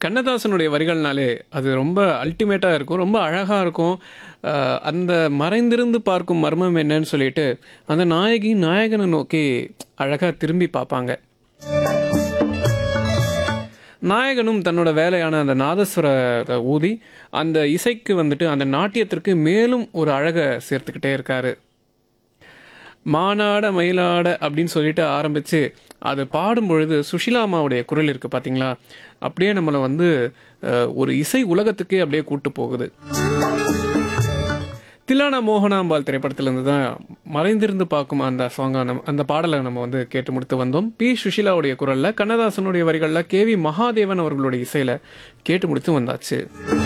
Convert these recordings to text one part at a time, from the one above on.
கண்ணதாசனுடைய வரிகள்னாலே அது ரொம்ப அல்டிமேட்டாக இருக்கும் ரொம்ப அழகாக இருக்கும் அஹ், அந்த மறைந்திருந்து பார்க்கும் மர்மம் என்னன்னு சொல்லிட்டு அந்த நாயகி நாயகனை நோக்கி அழகாக திரும்பி பார்ப்பாங்க நாயகனும் தன்னோட வேலையான அந்த நாதஸ்வரத்தை ஊதி அந்த இசைக்கு வந்துட்டு அந்த நாட்டியத்திற்கு மேலும் ஒரு அழகை சேர்த்துக்கிட்டே இருக்காரு மானாட மயிலாட அப்படின்னு சொல்லிட்டு ஆரம்பித்து அது பாடும் பொழுது சுஷிலா அம்மாவுடைய குரல் இருக்குது பார்த்தீங்களா அப்படியே நம்மளை வந்து அஹ், ஒரு இசை உலகத்துக்கே அப்படியே கூட்டு போகுது தில்லானா மோகனாம்பாள் திரைப்படத்திலிருந்து தான் மறைந்திருந்து பார்க்கும் அந்த சாங்கை நம்ம அந்த பாடலை நம்ம வந்து கேட்டு முடித்து வந்தோம் பி சுஷிலாவுடைய குரலில் கண்ணதாசனுடைய வரிகளில் கே வி மகாதேவன் அவர்களுடைய இசையில் கேட்டு முடித்து வந்தாச்சு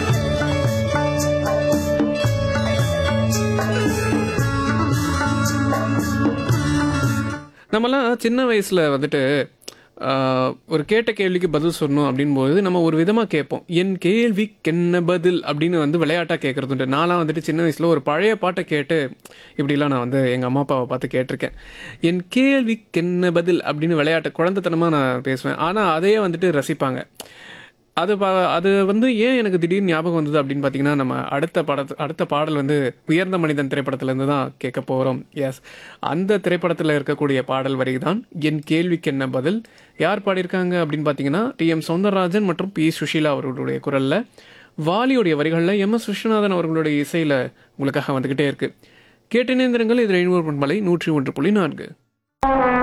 நம்மலாம் சின்ன வயசில் வந்துட்டு ஆஹ், ஒரு கேட்ட கேள்விக்கு பதில் சொல்லணும் அப்படின்போது நம்ம ஒரு விதமாக கேட்போம் என் கேள்விக்கு என்ன பதில் அப்படின்னு வந்து விளையாட்டாக கேட்குறது உண்டு நான்லாம் வந்துட்டு சின்ன வயசில் ஒரு பழைய பாட்டை கேட்டு இப்படிலாம் நான் வந்து எங்கள் அம்மா அப்பாவை பார்த்து கேட்டிருக்கேன் என் கேள்விக்கு என்ன பதில் அப்படின்னு விளையாட்டு குழந்தைத்தனமாக நான் பேசுவேன் ஆனால் அதையே வந்துட்டு ரசிப்பாங்க அது பா அது வந்து ஏன் எனக்கு திடீர்னு ஞாபகம் வந்தது அப்படின்னு பார்த்தீங்கன்னா நம்ம அடுத்த படத்து அடுத்த பாடல் வந்து உயர்ந்த மனிதன் திரைப்படத்திலேருந்து தான் கேட்க போகிறோம் எஸ் அந்த திரைப்படத்தில் இருக்கக்கூடிய பாடல் வரி தான் என் கேள்விக்கு என்ன பதில் யார் பாடியிருக்காங்க அப்படின்னு பார்த்தீங்கன்னா டி எம் சௌந்தரராஜன் மற்றும் பி சுஷீலா அவர்களுடைய குரலில் வாலியுடைய வரிகளில் எம் எஸ் விஸ்வநாதன் அவர்களுடைய இசையில் உங்களுக்காக வந்துக்கிட்டே இருக்குது கேட்டினேந்திரங்கள் இது ரெயின்போ பண்பலை நூற்றி ஒன்று புள்ளி நான்கு